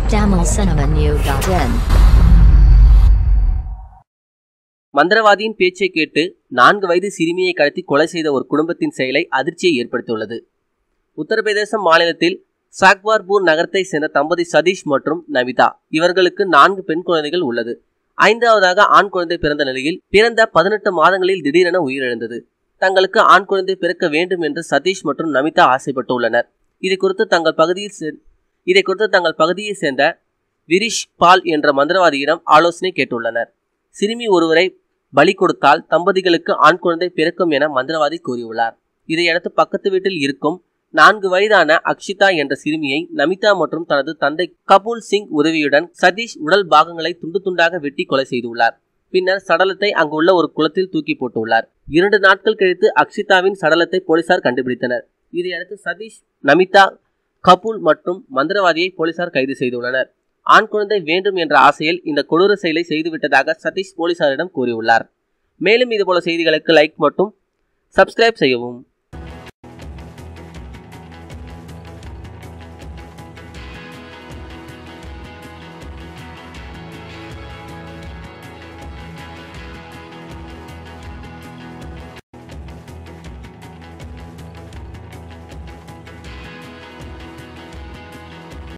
tamilcinemanew.in மந்திரவாதியின் பேச்சை கேட்டு நான்கு வயது சிறுமியை கடத்தி கொலை செய்த ஒரு குடும்பத்தின் செயலை அதிர்ச்சியை ஏற்படுத்தியுள்ளது உத்தரப்பிரதேசம் மாநிலத்தில் சாக்வார்பூர் நகரத்தை சேர்ந்த தம்பதி சதீஷ் மற்றும் நமிதா இவர்களுக்கு நான்கு பெண் குழந்தைகள் உள்ளது ஐந்தாவதாக ஆண் குழந்தை பிறந்த நிலையில் பிறந்த பதினெட்டு மாதங்களில் திடீரென உயிரிழந்தது தங்களுக்கு ஆண் குழந்தை பிறக்க வேண்டும் என்று சதீஷ் மற்றும் நமிதா ஆசைப்பட்டுள்ளனர் இது குறித்து தங்கள் பகுதியில் சே- இதை குறித்து தங்கள் பகுதியை சேர்ந்த விரிஷ் பால் என்ற மந்திரவாதியிடம் ஆலோசனை கேட்டுள்ளனர் சிறுமி ஒருவரை பலி கொடுத்தால் தம்பதிகளுக்கு ஆண் குழந்தை பிறக்கும் என மந்திரவாதி கூறியுள்ளார் இதையடுத்து பக்கத்து வீட்டில் இருக்கும் நான்கு வயதான அக்ஷிதா என்ற சிறுமியை நமிதா மற்றும் தனது தந்தை கபூல் சிங் உதவியுடன் சதீஷ் உடல் பாகங்களை துண்டு துண்டாக வெட்டி கொலை செய்துள்ளார் பின்னர் சடலத்தை அங்குள்ள ஒரு குளத்தில் தூக்கி போட்டுள்ளார் இரண்டு நாட்கள் கழித்து அக்ஷிதாவின் சடலத்தை போலீசார் கண்டுபிடித்தனர் இதையடுத்து சதீஷ் நமிதா கபூல் மற்றும் மந்திரவாதியை போலீசார் கைது செய்துள்ளனர் ஆண் குழந்தை வேண்டும் என்ற ஆசையில் இந்த கொடூர செயலை செய்துவிட்டதாக சதீஷ் போலீசாரிடம் கூறியுள்ளார் மேலும் இதுபோல செய்திகளுக்கு லைக் மற்றும் சப்ஸ்கிரைப் செய்யவும்